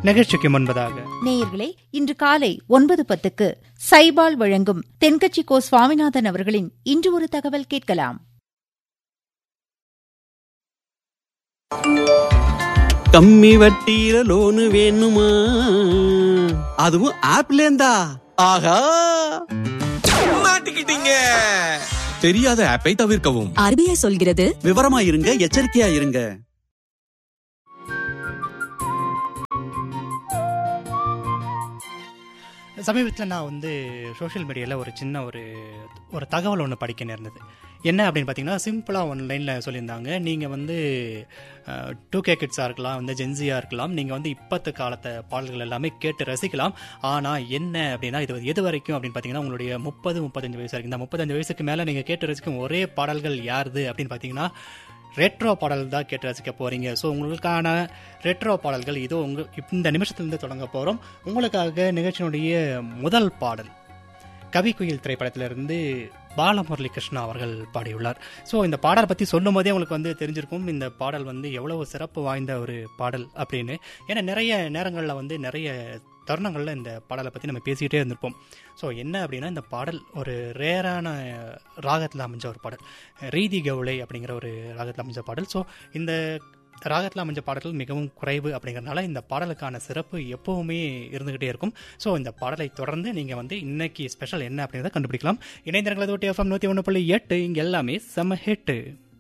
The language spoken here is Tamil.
நிகழ்ச்சிக்கு முன்பதாக நேயர்களே இன்று காலை ஒன்பது பத்துக்கு சைபால் வழங்கும் தென்கட்சி கோ சுவாமிநாதன் அவர்களின் இன்று ஒரு தகவல் கேட்கலாம் கம்மி வட்டியில லோனு வேணுமா அதுவும் ஆப்ல இருந்தா ஆஹா மாட்டிக்கிட்டீங்க தெரியாத ஆப்பை தவிர்க்கவும் ஆர்பிஐ சொல்கிறது விவரமா இருங்க எச்சரிக்கையா இருங்க சமீபத்தில் நான் வந்து சோஷியல் மீடியாவில் ஒரு சின்ன ஒரு ஒரு தகவல் ஒன்று படிக்க நேர்ந்தது என்ன அப்படின்னு பார்த்தீங்கன்னா சிம்பிளாக ஒன்லைனில் சொல்லியிருந்தாங்க நீங்கள் வந்து டூ கே கிட்ஸாக இருக்கலாம் வந்து ஜென்சியாக இருக்கலாம் நீங்கள் வந்து இப்பத்து காலத்தை பாடல்கள் எல்லாமே கேட்டு ரசிக்கலாம் ஆனால் என்ன அப்படின்னா இது எது வரைக்கும் அப்படின்னு பார்த்தீங்கன்னா உங்களுடைய முப்பது முப்பத்தஞ்சு வயசு வரைக்கும் இந்த முப்பத்தஞ்சு வயசுக்கு மேலே நீங்கள் கேட்டு ரசிக்கும் ஒரே பாடல்கள் யாருது அப்படின்னு பார்த்தீங்கன்னா ரெட்ரோ பாடல் தான் கேட்டு ரசிக்க போறீங்க ஸோ உங்களுக்கான ரெட்ரோ பாடல்கள் இதோ உங்க இந்த நிமிஷத்துலேருந்து தொடங்க போகிறோம் உங்களுக்காக நிகழ்ச்சியினுடைய முதல் பாடல் கவிக்குயில் திரைப்படத்திலிருந்து பாலமுரளி கிருஷ்ணா அவர்கள் பாடியுள்ளார் ஸோ இந்த பாடலை பற்றி சொல்லும் போதே உங்களுக்கு வந்து தெரிஞ்சிருக்கும் இந்த பாடல் வந்து எவ்வளவு சிறப்பு வாய்ந்த ஒரு பாடல் அப்படின்னு ஏன்னா நிறைய நேரங்களில் வந்து நிறைய தருணங்களில் இந்த பாடலை பற்றி நம்ம பேசிக்கிட்டே இருந்திருப்போம் ஸோ என்ன அப்படின்னா இந்த பாடல் ஒரு ரேரான ராகத்தில் அமைஞ்ச ஒரு பாடல் ரீதி கவுளை அப்படிங்கிற ஒரு ராகத்தில் அமைஞ்ச பாடல் ஸோ இந்த ராகத்தில் அமைஞ்ச பாடல்கள் மிகவும் குறைவு அப்படிங்கிறனால இந்த பாடலுக்கான சிறப்பு எப்பவுமே இருந்துகிட்டே இருக்கும் ஸோ இந்த பாடலை தொடர்ந்து நீங்கள் வந்து இன்னைக்கு ஸ்பெஷல் என்ன அப்படிங்கிறத கண்டுபிடிக்கலாம் இணைந்திருக்கிறது ஒட்டி எஃப்எம் நூற்றி ஒன்று புள்ளி எட்டு இங்கே எல்லாமே செம ஹிட்டு